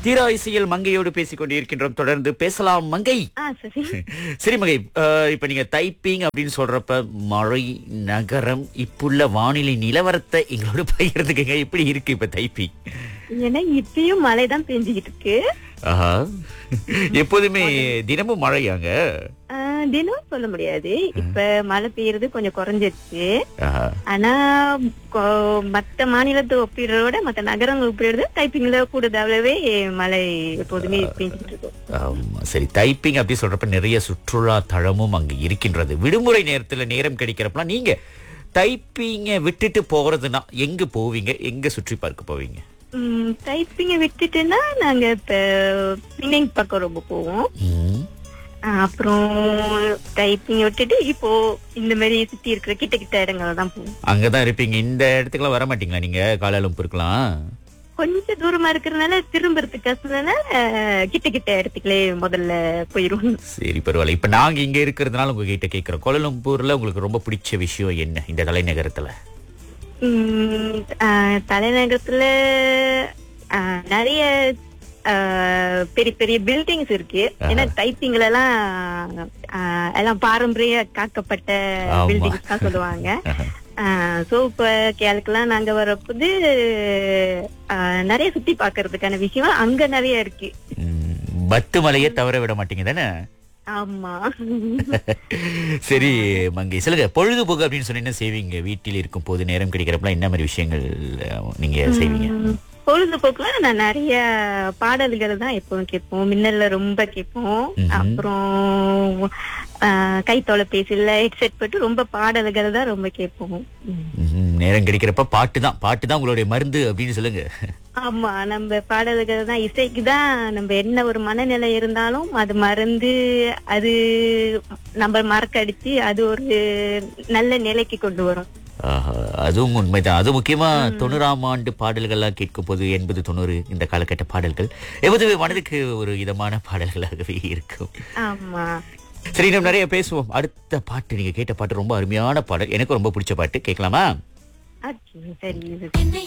தீரா இசையில் மங்கையோடு பேசிக் கொண்டிருக்கின்றோம் தொடர்ந்து பேசலாம் மங்கை ஆ சரி சரி மகை அஹ், இப்ப நீங்க டைப்பிங் அப்படின்னு சொல்றப்ப மழை நகரம் இப்புள்ள வானிலை நிலவரத்தை எங்களோட பகிர்ந்துக்கங்க எப்படி இருக்கு இப்ப டைப்பிங் ஏன்னா இப்பயும் மழை தான் பெஞ்சுக்கிட்டு இருக்கு ஆஹா எப்போதுமே தினமும் மழையாங்க ஆ, தினம் சொல்ல முடியாது இப்ப மழை பெய்யறது கொஞ்சம் குறைஞ்சிருச்சு ஆஹா. ஆனா கொ- மத்த மாநிலத்தை ஒப்பிடுறதோட மத்த நகரங்கள் ஒப்பிடுறது டைப்பிங்ல கூடுதலாவே மழை எப்போதுமே பெஞ்சுக்கிட்டு இருக்கும் ஆமா, சரி டைப்பிங் அப்படி சொல்றப்ப நிறைய சுற்றுலா தளமும் அங்க இருக்கின்றது விடுமுறை நேரத்துல நேரம் கிடைக்கிறப்பலாம் நீங்க டைப்பிங்க விட்டுட்டு போறதுன்னா எங்க போவீங்க எங்க சுற்றி பார்க்க போவீங்க டைப்பிங்க விட்டுட்டுன்னா நாங்க இப்ப பின்னிங் பக்கம் ரொம்ப போவோம் ம். ஆ, அப்புறம் டைப்பிங் விட்டுட்டு இப்போ இந்த மாதிரி சுத்தி இருக்கிற கிட்ட கிட்ட இடங்கள் தான் போவோம் அங்கதான் இருப்பீங்க இந்த இடத்துக்குலாம் வர மாட்டீங்களா நீங்க காலாலம்பூருக்கலாம் கொஞ்சம் தூரமா இருக்கிறதுனால திரும்புறதுக்கு கஷ்டம்னால கிட்ட கிட்ட இடத்துக்குள்ளே முதல்ல போயிருவோம் சரி பரவாயில்ல இப்ப நாங்க இங்க இருக்கிறதுனால உங்ககிட்ட கேக்குறோம் கோலாலம்பூர்ல உங்களுக்கு ரொம்ப பிடிச்ச விஷயம் என்ன இந்த தலைநகரத்துல உம், ஆ, தலைநகரத்துல ஆ, நிறைய ஆ, பெரிய பெரிய பில்டிங்ஸ் இருக்கு ஏன்னா டைப்பிங்ல எல்லாம் ஆ, எல்லாம் பாரம்பரிய காக்கப்பட்ட ஆமா. பில்டிங்ஸ் தான் சொல்லுவாங்க சோ இப்ப கேளுக்கெல்லாம் நாங்க வரப்போது ஆ, நிறைய சுத்தி பாக்குறதுக்கான விஷயம் அங்க நிறைய இருக்கு ம், பத்து மலையை தவற விட மாட்டீங்க தானே ஆமா சரி மங்கை சொல்லுங்க பொழுதுபோக்கு அப்படின்னு சொன்னா என்ன செய்வீங்க வீட்டில் இருக்கும் போது நேரம் கிடைக்கிறப்பலாம் என்ன மாதிரி விஷயங்கள் அஹ், நீங்க செய்வீங்க உம், பொழுதுபோக்குல நான் நிறைய பாடல்கள் தான் எப்பவும் கேட்போம் மின்னல்ல ரொம்ப கேட்போம் ம்ஹும். அப்புறம் ஆஹ், கை தொலைபேசியில ஹெட்செட் போட்டு ரொம்ப பாடல்கள் தான் ரொம்ப கேட்போம் உம். ம்ஹும். நேரம் கிடைக்கிறப்ப பாட்டு தான் பாட்டு தான் உங்களுடைய மருந்து அப்படின்னு சொல்லுங்க ஆமா நம்ம பாடல்கள் தான் இசைக்கு தான் நம்ம என்ன ஒரு மனநிலை இருந்தாலும் அது மறந்து அது நம்ம மறக்கடிச்சு அது ஒரு நல்ல நிலைக்கு கொண்டு வரும் ஆஹா, அதுவும் உண்மைதான் அது முக்கியமா தொண்ணூறாம் ஆண்டு பாடல்கள்லாம் கேட்கும் போது எண்பது தொண்ணூறு இந்த காலகட்ட பாடல்கள் எப்போதுமே மனதுக்கு ஒரு இதமான பாடல்களாகவே இருக்கும் ஆமா சரி நம்ம நிறைய பேசுவோம் அடுத்த பாட்டு நீங்க கேட்ட பாட்டு ரொம்ப அருமையான பாடல் எனக்கு ரொம்ப பிடிச்ச பாட்டு கேட்கலாமா Okay, சரி